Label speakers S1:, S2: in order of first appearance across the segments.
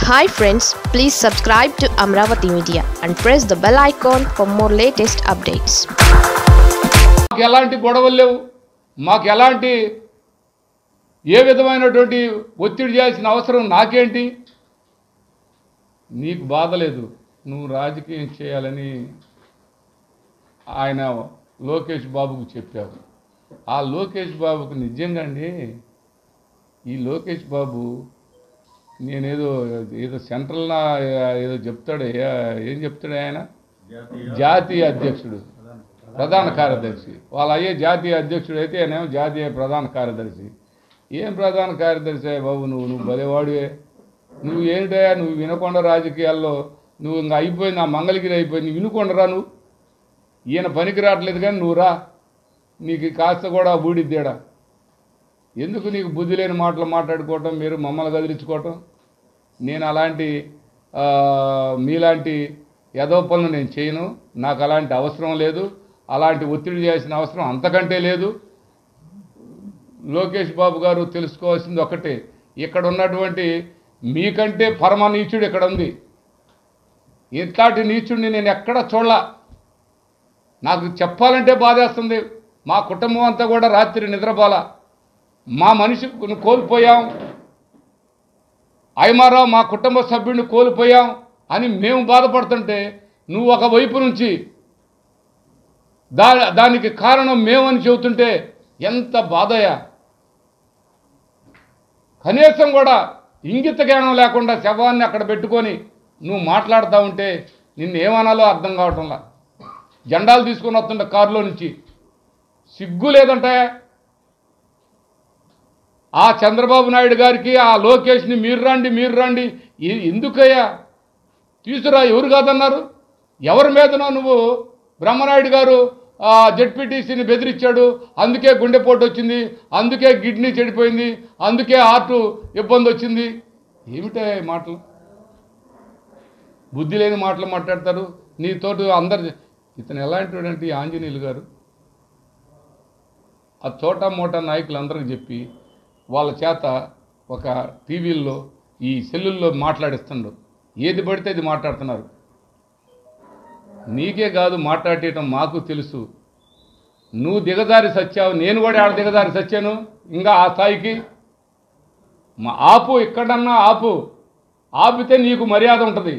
S1: Hi friends please subscribe to Amaravati media and press the bell icon for more latest updates
S2: మాకు ఎలాంటి గొడవలు లేవు మాకు ఎలాంటి ఏ విధమైనటువంటి ఒత్తిడి చేయాల్సిన అవసరం నాకేంటి నీకు బాధ లేదు నువ్వు రాజకీయం చేయాలని ఆయన లోకేష్ బాబుకు చెప్పావు ఆ లోకేష్ బాబుకు నిజంగా అండి ఈ లోకేష్ బాబు నేనేదో ఏదో సెంట్రల్ నా ఏదో చెప్తాడు ఏ- ఏం చెప్తాడు ఆయన జాతీయ అధ్యక్షుడు ప్రధాన కార్యదర్శి వాళ్ళ అయ్యే జాతీయ అధ్యక్షుడు అయితే ఆయనేమో జాతీయ ప్రధాన కార్యదర్శి ఏం ప్రధాన కార్యదర్శి అయ్యా బాబు నువ్వు నువ్వు భలేవాడివే నువ్వు ఏంటయ్యా నువ్వు వినకొండ రాజకీయాల్లో నువ్వు ఇంకా అయిపోయింది ఆ మంగళగిరి అయిపోయింది వినుకొండరా నువ్వు ఈయన పనికి రావట్లేదు కానీ నువ్వు రా నీకు కాస్త కూడా బూడిద్దేడా ఎందుకు నీకు బుద్ధి లేని మాటలు మాట్లాడుకోవటం మీరు మమ్మల్ని కదిలించుకోవటం నేను అలాంటి ఆ, మీలాంటి యదో పనులు నేను చేయను నాకు అలాంటి అవసరం లేదు అలాంటి ఒత్తిడి చేయాల్సిన అవసరం అంతకంటే లేదు లోకేష్ బాబు గారు తెలుసుకోవాల్సింది ఒకటే ఇక్కడ ఉన్నటువంటి మీకంటే పరమ నీచుడు ఇక్కడ ఉంది ఇట్లాంటి నీచుడిని నేను ఎక్కడ చూడలా నాకు చెప్పాలంటే బాధేస్తుంది మా కుటుంబం అంతా కూడా రాత్రి నిద్రపోలా మా మనిషి కోల్పోయాం ఐమారావు మా కుటుంబ సభ్యుడిని కోల్పోయాం అని మేము బాధపడుతుంటే నువ్వు ఒక వైపు నుంచి దా దానికి కారణం మేమని చెబుతుంటే ఎంత బాధయా కనీసం కూడా ఇంగిత జ్ఞానం లేకుండా శవాన్ని అక్కడ పెట్టుకొని నువ్వు మాట్లాడుతూ ఉంటే నిన్ను ఏమనాలో అర్థం కావటంలా జెండాలు తీసుకొని వస్తుంటే కారులో నుంచి సిగ్గు లేదంటే ఆ చంద్రబాబు నాయుడు గారికి ఆ లోకేష్ని మీరు రండి మీరు రండి ఎ- ఎందుకయ్యా తీసురా ఎవరు కాదన్నారు ఎవరి మీదనో నువ్వు బ్రహ్మనాయుడు గారు ఆ జెడ్పీటీసీని బెదిరించాడు అందుకే గుండెపోటు వచ్చింది అందుకే కిడ్నీ చెడిపోయింది అందుకే హార్ట్ ఇబ్బంది వచ్చింది ఏమిటా ఈ మాటలు బుద్ధి లేని మాటలు మాట్లాడతారు నీతోటి అందరు ఇతను ఎలాంటి ఆంజనేయులు గారు ఆ చోటా మోటా నాయకులందరికీ చెప్పి వాళ్ళ చేత ఒక టీవీల్లో ఈ సెల్లుల్లో మాట్లాడిస్తుండ్రు ఏది పడితే అది మాట్లాడుతున్నారు నీకే కాదు మాట్లాడటం మాకు తెలుసు నువ్వు దిగజారి సచ్చావు నేను కూడా ఆడ దిగజారి సచ్చాను ఇంకా ఆ స్థాయికి మా ఆపు ఎక్కడన్నా ఆపు ఆపితే నీకు మర్యాద ఉంటుంది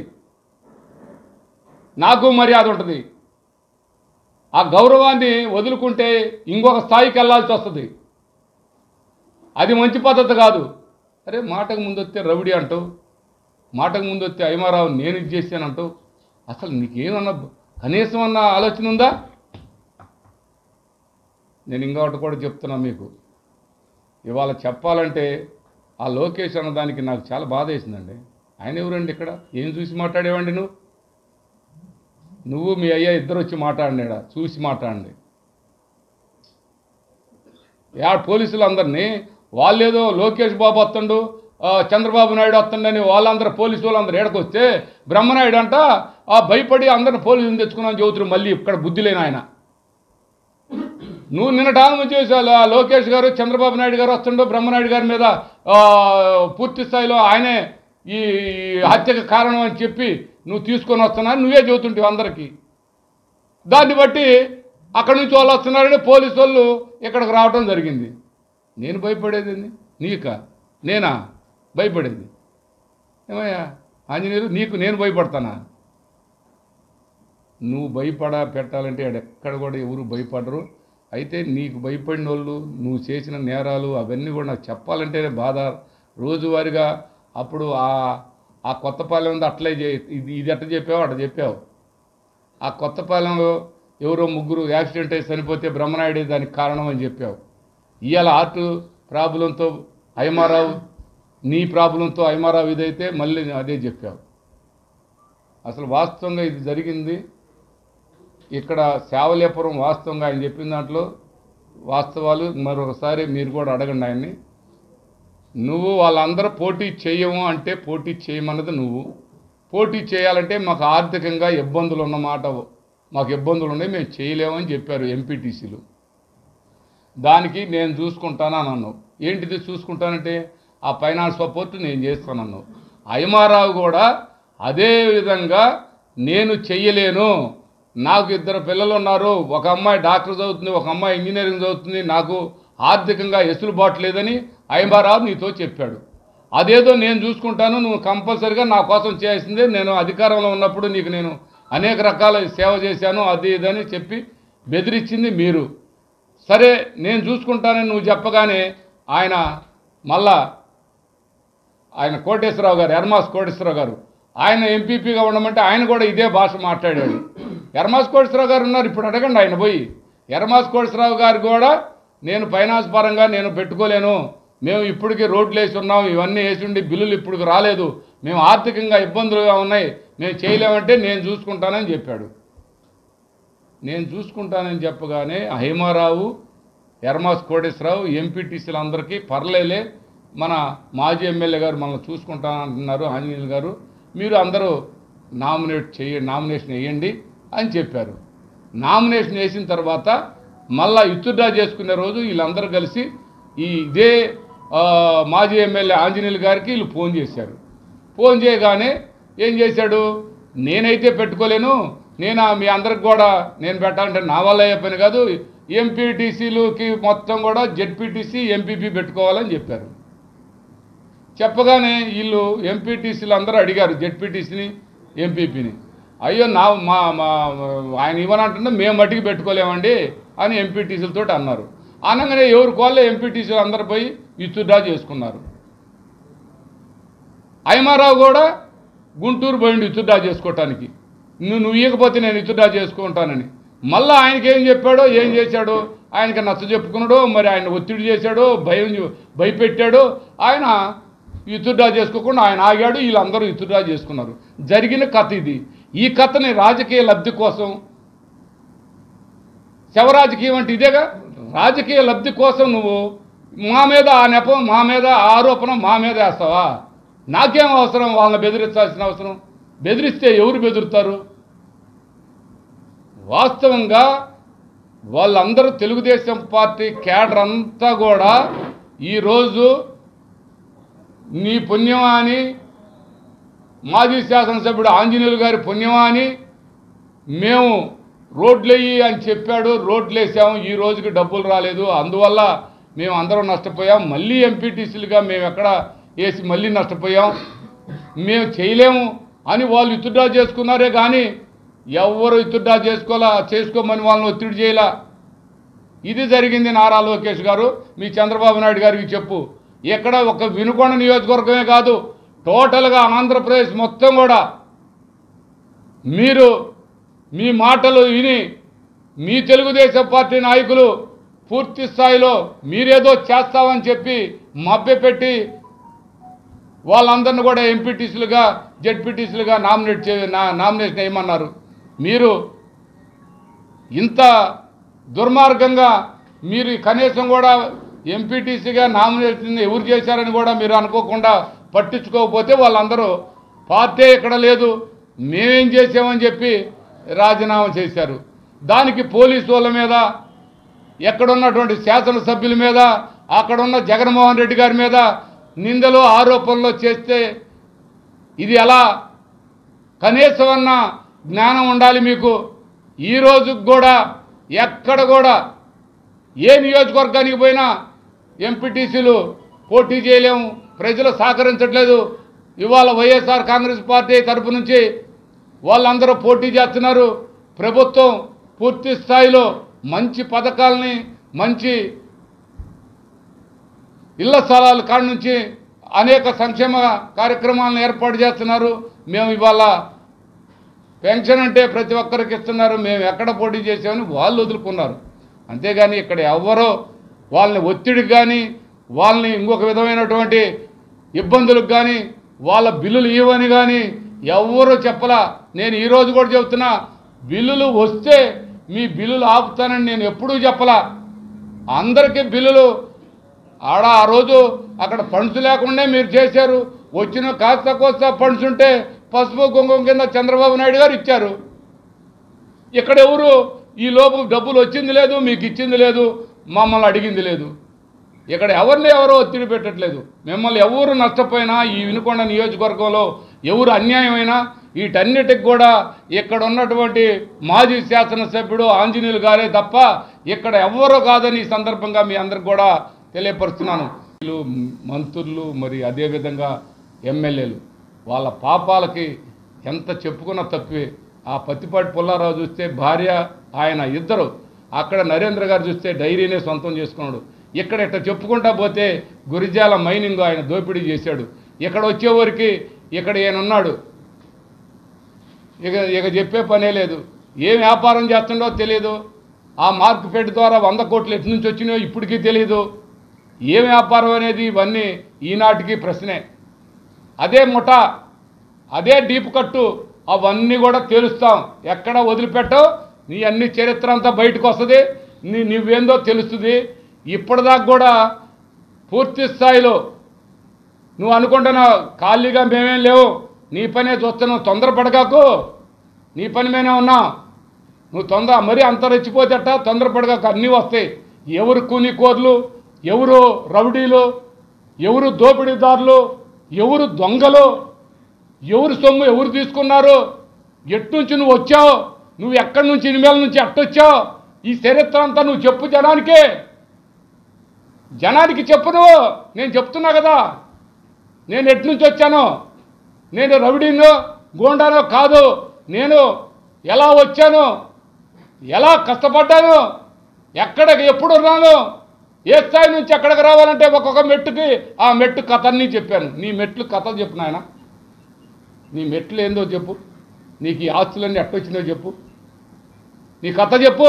S2: నాకు మర్యాద ఉంటుంది ఆ గౌరవాన్ని వదులుకుంటే ఇంకొక స్థాయికి వెళ్ళాల్సి వస్తుంది అది మంచి పద్ధతి కాదు అరే మాటకు ముందు వస్తే రవిడి అంటావు మాటకు ముందు వస్తే ఐమారావు నేను ఇది చేశానంటావు అసలు నీకేమన్నా కనీసం అన్న ఆలోచన ఉందా నేను ఇంకొకటి కూడా చెప్తున్నా మీకు ఇవాళ చెప్పాలంటే ఆ లోకేష్ అన్న దానికి నాకు చాలా బాధ వేసిందండి ఆయన ఎవరండి ఇక్కడ ఏం చూసి మాట్లాడేవండి నువ్వు నువ్వు మీ అయ్యా ఇద్దరు వచ్చి మాట్లాడినాడా చూసి మాట్లాడండి యా పోలీసులు అందరినీ వాళ్ళేదో లోకేష్ బాబు వస్తుండు ఆ, చంద్రబాబు నాయుడు వస్తుండని వాళ్ళందరూ పోలీసు వాళ్ళందరూ ఏడకొస్తే బ్రహ్మనాయుడు అంట ఆ భయపడి అందరిని పోలీసులు తెచ్చుకున్నాను చెబుతున్నారు మళ్ళీ ఇక్కడ బుద్ధి లేని ఆయన నువ్వు నిన్న టానం చేసి ఆ లోకేష్ గారు చంద్రబాబు నాయుడు గారు వస్తుండో బ్రహ్మనాయుడు గారి మీద ఆ, పూర్తి స్థాయిలో ఆయనే ఈ హత్యకు కారణం అని చెప్పి నువ్వు తీసుకొని వస్తున్నా నువ్వే చెబుతుంటావు అందరికీ దాన్ని బట్టి అక్కడి నుంచి వాళ్ళు వస్తున్నారని పోలీసు వాళ్ళు ఇక్కడికి రావడం జరిగింది నేను భయపడేది ఏంది? నీకా నేనా భయపడేది ఏమయ్యా ఆంజనేయులు నీకు నేను భయపడతానా నువ్వు భయపడ పెట్టాలంటే ఆడ ఎక్కడ కూడా ఎవరు భయపడరు అయితే నీకు భయపడిన వాళ్ళు నువ్వు చేసిన నేరాలు అవన్నీ కూడా నాకు చెప్పాలంటేనే బాధ రోజువారీగా అప్పుడు ఆ ఆ కొత్తపాలెం ఉంది అట్లే చే ఇది ఇది ఎట్ట చెప్పావు అట్ట చెప్పావు ఆ కొత్తపాలెంలో ఎవరో ముగ్గురు యాక్సిడెంట్ అయి చనిపోతే బ్రహ్మనాయుడే దానికి కారణం అని చెప్పావు ఇవాళ ఆర్ట్ ప్రాబ్లంతో ఐమారావు నీ ప్రాబ్లంతో ఐమారావు ఇదైతే మళ్ళీ అదే చెప్పావు అసలు వాస్తవంగా ఇది జరిగింది ఇక్కడ సేవలేపురం వాస్తవంగా ఆయన చెప్పిన దాంట్లో వాస్తవాలు మరొకసారి మీరు కూడా అడగండి ఆయన్ని నువ్వు వాళ్ళందరూ పోటీ చేయము అంటే పోటీ చేయమన్నది నువ్వు పోటీ చేయాలంటే మాకు ఆర్థికంగా ఇబ్బందులు ఉన్నమాట మాకు ఇబ్బందులు ఉన్నాయి మేము చేయలేమని చెప్పారు ఎంపీటీసీలు దానికి నేను చూసుకుంటాను అని అన్నావు ఏంటిది చూసుకుంటానంటే ఆ ఫైనాన్స్ సపోర్ట్ నేను చేస్తానన్నావు అయమారావు కూడా అదే విధంగా నేను చెయ్యలేను నాకు ఇద్దరు పిల్లలు ఉన్నారు ఒక అమ్మాయి డాక్టర్ చదువుతుంది ఒక అమ్మాయి ఇంజనీరింగ్ చదువుతుంది నాకు ఆర్థికంగా ఎసులుబాటు లేదని అయమారావు నీతో చెప్పాడు అదేదో నేను చూసుకుంటాను నువ్వు కంపల్సరిగా నా కోసం చేసిందే నేను అధికారంలో ఉన్నప్పుడు నీకు నేను అనేక రకాల సేవ చేశాను అది ఇదని చెప్పి బెదిరించింది మీరు సరే నేను చూసుకుంటానని నువ్వు చెప్పగానే ఆయన మళ్ళా ఆయన కోటేశ్వరరావు గారు ఎర్మాస్ కోటేశ్వరరావు గారు ఆయన ఎంపీపీగా ఉండమంటే ఆయన కూడా ఇదే భాష మాట్లాడాడు ఎర్మాస్ కోటేశ్వరరావు గారు ఉన్నారు ఇప్పుడు అడగండి ఆయన పోయి ఎర్మాస్ కోటేశ్వరరావు గారు కూడా నేను ఫైనాన్స్ పరంగా నేను పెట్టుకోలేను మేము ఇప్పటికీ రోడ్లు వేసి ఉన్నాం ఇవన్నీ వేసి ఉండి బిల్లులు ఇప్పుడు రాలేదు మేము ఆర్థికంగా ఇబ్బందులుగా ఉన్నాయి మేము చేయలేమంటే నేను చూసుకుంటానని చెప్పాడు నేను చూసుకుంటానని చెప్పగానే హేమారావు ఎర్మాస్ కోటేశ్వరరావు ఎంపీటీసీలు అందరికీ పర్లేలే మన మాజీ ఎమ్మెల్యే గారు మనల్ని చూసుకుంటానంటున్నారు ఆంజనేయులు గారు మీరు అందరూ నామినేట్ చేయ నామినేషన్ వేయండి అని చెప్పారు నామినేషన్ వేసిన తర్వాత మళ్ళా ఇత్తుడ్డా చేసుకునే రోజు వీళ్ళందరూ కలిసి ఈ ఇదే ఆ, మాజీ ఎమ్మెల్యే ఆంజనేయులు గారికి వీళ్ళు ఫోన్ చేశారు ఫోన్ చేయగానే ఏం చేశాడు నేనైతే పెట్టుకోలేను నేను ఆ మీ అందరికి కూడా నేను పెట్టాలంటే నా వల్ల అయ్యే పని కాదు ఎంపీటీసీలకి మొత్తం కూడా జెడ్పీటీసీ ఎంపీపీ పెట్టుకోవాలని చెప్పారు చెప్పగానే వీళ్ళు ఎంపీటీసీలు అందరూ అడిగారు జెడ్పీటీసీని ఎంపీపీని అయ్యో నా మా మా ఆయన ఇవ్వనంటుంటే మేము మట్టికి పెట్టుకోలేమండి అని ఎంపీటీసీలతో అన్నారు అనగానే ఎవరి కోళ్ళే ఎంపీటీసీలు అందరు పోయి విత్డ్రా చేసుకున్నారు అయమారావు కూడా గుంటూరు పోయిండు విత్డ్రా చేసుకోవటానికి నువ్వు నువ్వు ఇవ్వకపోతే నేను విత్డ్రా చేసుకుంటానని మళ్ళీ ఆయనకి ఏం చెప్పాడో ఏం చేశాడో ఆయనకి నచ్చ చెప్పుకున్నాడో మరి ఆయన ఒత్తిడి చేశాడో భయం చూ- భయపెట్టాడో ఆయన విత్డ్రా చేసుకోకుండా ఆయన ఆగాడు వీళ్ళందరూ విత్డ్రా చేసుకున్నారు జరిగిన కథ ఇది ఈ కథని రాజకీయ లబ్ధి కోసం శవరాజకీయం అంటే ఇదేగా రాజకీయ లబ్ధి కోసం నువ్వు మా మీద ఆ నెపం మా మీద ఆ ఆరోపణ మా మీద వేస్తావా నాకేం అవసరం వాళ్ళని బెదిరించాల్సిన అవసరం బెదిరిస్తే ఎవరు బెదురుతారు వాస్తవంగా వాళ్ళందరూ తెలుగుదేశం పార్టీ కేడర్ అంతా కూడా ఈరోజు నీ పుణ్యమా అని మాజీ శాసనసభ్యుడు ఆంజనేయులు గారి పుణ్యమా అని మేము రోడ్లేయి అని చెప్పాడు రోడ్లు వేసాము ఈ రోజుకి డబ్బులు రాలేదు అందువల్ల మేము అందరం నష్టపోయాం మళ్ళీ ఎంపీటీసీలుగా మేము ఎక్కడ వేసి మళ్ళీ నష్టపోయాం మేము చేయలేము అని వాళ్ళు విత్డ్రా చేసుకున్నారే కానీ ఎవరు విత్డ్రా చేసుకోవాలా చేసుకోమని వాళ్ళని ఒత్తిడి చేయలా ఇది జరిగింది నారా లోకేష్ గారు మీ చంద్రబాబు నాయుడు గారికి చెప్పు ఎక్కడ ఒక వినుకొండ నియోజకవర్గమే కాదు టోటల్గా ఆంధ్రప్రదేశ్ మొత్తం కూడా మీరు మీ మాటలు విని మీ తెలుగుదేశం పార్టీ నాయకులు పూర్తి స్థాయిలో మీరేదో చేస్తామని చెప్పి మభ్యపెట్టి వాళ్ళందరిని కూడా ఎంపీటీసీలుగా జెడ్పీటీసీలుగా నామినేట్ చే నా- నామినేషన్ వేయమన్నారు మీరు ఇంత దుర్మార్గంగా మీరు కనీసం కూడా ఎంపీటీసీగా నామినేషన్ ఎవరు చేశారని కూడా మీరు అనుకోకుండా పట్టించుకోకపోతే వాళ్ళందరూ పార్టీ ఇక్కడ లేదు మేమేం చేసామని చెప్పి రాజీనామా చేశారు దానికి పోలీసు వాళ్ళ మీద ఎక్కడున్నటువంటి శాసనసభ్యుల మీద అక్కడున్న జగన్మోహన్ రెడ్డి గారి మీద నిందలు ఆరోపణలు చేస్తే ఇది ఎలా కనీసమన్న జ్ఞానం ఉండాలి మీకు ఈ రోజుకి కూడా ఎక్కడ కూడా ఏ నియోజకవర్గానికి పోయినా ఎంపీటీసీలు పోటీ చేయలేము ప్రజలు సహకరించట్లేదు ఇవాళ వైఎస్ఆర్ కాంగ్రెస్ పార్టీ తరపు నుంచి వాళ్ళందరూ పోటీ చేస్తున్నారు ప్రభుత్వం పూర్తి స్థాయిలో మంచి పథకాలని మంచి ఇళ్ల స్థలాల కాడి నుంచి అనేక సంక్షేమ కార్యక్రమాలను ఏర్పాటు చేస్తున్నారు మేము ఇవాళ పెన్షన్ అంటే ప్రతి ఒక్కరికి ఇస్తున్నారు మేము ఎక్కడ పోటీ చేసామని వాళ్ళు వదులుకున్నారు అంతేగాని ఇక్కడ ఎవరో వాళ్ళని ఒత్తిడికి కానీ వాళ్ళని ఇంకొక విధమైనటువంటి ఇబ్బందులకు కానీ వాళ్ళ బిల్లులు ఇవ్వని కానీ ఎవరు చెప్పలా నేను ఈరోజు కూడా చెబుతున్నా బిల్లులు వస్తే మీ బిల్లులు ఆపుతానని నేను ఎప్పుడూ చెప్పలా అందరికీ బిల్లులు ఆడ ఆ రోజు అక్కడ ఫండ్స్ లేకుండా మీరు చేశారు వచ్చిన కాస్త కోస్త ఫండ్స్ ఉంటే పసుపు కుంకుమ కింద చంద్రబాబు నాయుడు గారు ఇచ్చారు ఇక్కడ ఎవరు ఈ లోపు డబ్బులు వచ్చింది లేదు మీకు ఇచ్చింది లేదు మమ్మల్ని అడిగింది లేదు ఇక్కడ ఎవరిని ఎవరో ఒత్తిడి పెట్టట్లేదు మిమ్మల్ని ఎవరు నష్టపోయినా ఈ వినుకొండ నియోజకవర్గంలో ఎవరు అన్యాయమైనా వీటన్నిటికి కూడా ఇక్కడ ఉన్నటువంటి మాజీ శాసనసభ్యుడు ఆంజనేయులు గారే తప్ప ఇక్కడ ఎవ్వరూ కాదని ఈ సందర్భంగా మీ అందరికి కూడా తెలియపరుస్తున్నాను వీళ్ళు మంత్రులు మరి అదేవిధంగా ఎమ్మెల్యేలు వాళ్ళ పాపాలకి ఎంత చెప్పుకున్నా తక్కువే ఆ పత్తిపాటి పుల్లారావు చూస్తే భార్య ఆయన ఇద్దరు అక్కడ నరేంద్ర గారు చూస్తే డైరీనే సొంతం చేసుకున్నాడు ఇక్కడ ఇట్ట చెప్పుకుంటా పోతే గురిజాల మైనింగ్ ఆయన దోపిడీ చేశాడు ఇక్కడ వచ్చేవరికి ఇక్కడ ఈయన ఉన్నాడు ఇక ఇక చెప్పే పనే లేదు ఏం వ్యాపారం చేస్తుండో తెలియదు ఆ మార్కెట్ ద్వారా వంద కోట్లు ఎటు నుంచి వచ్చినాయో ఇప్పటికీ తెలియదు ఏం వ్యాపారం అనేది ఇవన్నీ ఈనాటికి ప్రశ్నే అదే ముఠ అదే డీప్ కట్టు అవన్నీ కూడా తెలుస్తాం ఎక్కడ వదిలిపెట్టవు నీ అన్ని చరిత్ర అంతా బయటకు వస్తుంది నీ నువ్వేందో తెలుస్తుంది ఇప్పటిదాకా కూడా పూర్తి స్థాయిలో నువ్వు అనుకుంటున్నావు ఖాళీగా మేమేం లేవు నీ పనే చూస్తున్నావు తొందరపడగాకు నీ పని మీదే ఉన్నావు నువ్వు తొందర మరీ అంత రెచ్చిపోతేట తొందరపడగాకు అన్నీ వస్తాయి ఎవరు కూలికోర్లు ఎవరు రౌడీలు ఎవరు దోపిడీదారులు ఎవరు దొంగలు ఎవరు సొమ్ము ఎవరు తీసుకున్నారు ఎటు నుంచి నువ్వు వచ్చావు నువ్వు ఎక్కడి నుంచి ఇనిమేల నుంచి ఎట్టొచ్చావు ఈ చరిత్ర అంతా నువ్వు చెప్పు జనానికే జనానికి చెప్పు నువ్వు నేను చెప్తున్నా కదా నేను ఎటు నుంచి వచ్చాను నేను రవిడీనో గోండానో కాదు నేను ఎలా వచ్చాను ఎలా కష్టపడ్డాను ఎక్కడ ఎప్పుడు ఉన్నాను ఏ స్థాయి నుంచి ఎక్కడికి రావాలంటే ఒక్కొక్క మెట్టుకి ఆ మెట్టు కథని చెప్పాను నీ మెట్లు కథలు చెప్పు నాయన నీ మెట్లు ఏందో చెప్పు నీకు ఈ ఆస్తులన్నీ ఎట్టొచ్చిందో చెప్పు నీ కథ చెప్పు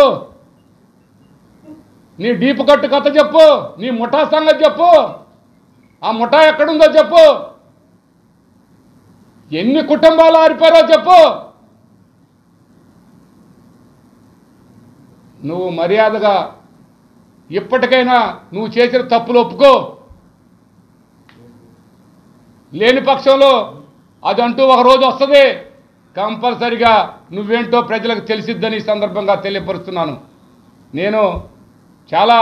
S2: నీ డీపు కట్టు కథ చెప్పు నీ ముఠా సంగతి చెప్పు ఆ ముఠా ఎక్కడుందో చెప్పు ఎన్ని కుటుంబాలు ఆరిపోయారో చెప్పు నువ్వు మర్యాదగా ఇప్పటికైనా నువ్వు చేసిన తప్పులు ఒప్పుకో లేని పక్షంలో అదంటూ ఒక రోజు వస్తుంది కంపల్సరిగా నువ్వేంటో ప్రజలకు తెలిసిద్దని ఈ సందర్భంగా తెలియపరుస్తున్నాను నేను చాలా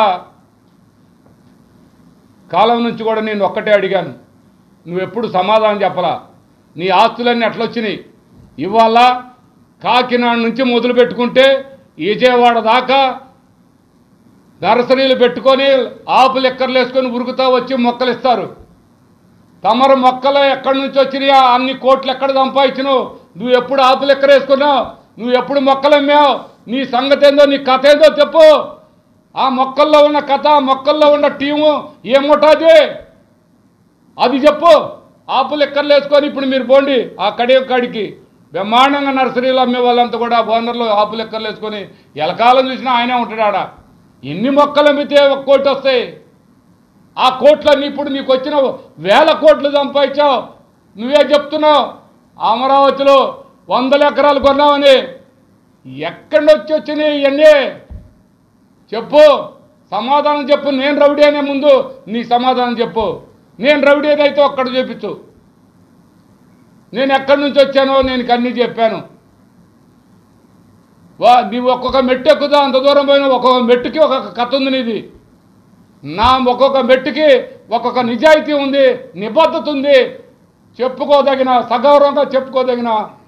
S2: కాలం నుంచి కూడా నేను ఒక్కటే అడిగాను నువ్వెప్పుడు సమాధానం చెప్పలా నీ ఆస్తులన్నీ ఎట్లొచ్చినాయి ఇవాళ కాకినాడ నుంచి మొదలు పెట్టుకుంటే విజయవాడ దాకా నర్సరీలు పెట్టుకొని ఆపులు ఎక్కర్లు వేసుకొని ఉరుకుతా వచ్చి మొక్కలు ఇస్తారు తమరు మొక్కలు ఎక్కడి నుంచి వచ్చినాయా అన్ని కోట్లు ఎక్కడ సంపాదించినావు నువ్వు ఎప్పుడు ఆపులు ఎక్కర వేసుకున్నావు నువ్వు ఎప్పుడు మొక్కలు అమ్మావు నీ సంగతి ఏందో నీ కథ ఏందో చెప్పు ఆ మొక్కల్లో ఉన్న కథ ఆ మొక్కల్లో ఉన్న టీము ఏముంటుంది అది చెప్పు ఆపులు ఎక్కర్లు వేసుకొని ఇప్పుడు మీరు పోండి ఆ కడి కాడికి బ్రహ్మాండంగా నర్సరీలు అమ్మే వాళ్ళంతా కూడా ఓనర్లు ఆపులు ఎక్కర్లు వేసుకొని ఎలకాలం చూసినా ఆయనే ఉంటాడు ఆడ ఎన్ని మొక్కలు అమ్మితే ఒక కోటి వస్తాయి ఆ కోట్లన్నీ ఇప్పుడు నీకు వచ్చిన వేల కోట్లు సంపాదించావు నువ్వే చెప్తున్నావు అమరావతిలో వందల ఎకరాలు కొన్నావని ఎక్కడి నుంచి వచ్చినాయి ఇవన్నీ చెప్పు సమాధానం చెప్పు నేను రౌడీ అనే ముందు నీ సమాధానం చెప్పు నేను రౌడీ అయితే ఒక్కడ చూపించు నేను ఎక్కడి నుంచి వచ్చానో నేను అన్నీ చెప్పాను వా నీవు ఒక్కొక్క మెట్టు ఎక్కుతా అంత దూరం పోయినా ఒక్కొక్క మెట్టుకి ఒక్కొక్క కథ ఉంది నీది నా ఒక్కొక్క మెట్టుకి ఒక్కొక్క నిజాయితీ ఉంది నిబద్ధత ఉంది చెప్పుకోదగిన సగౌరవంగా చెప్పుకోదగిన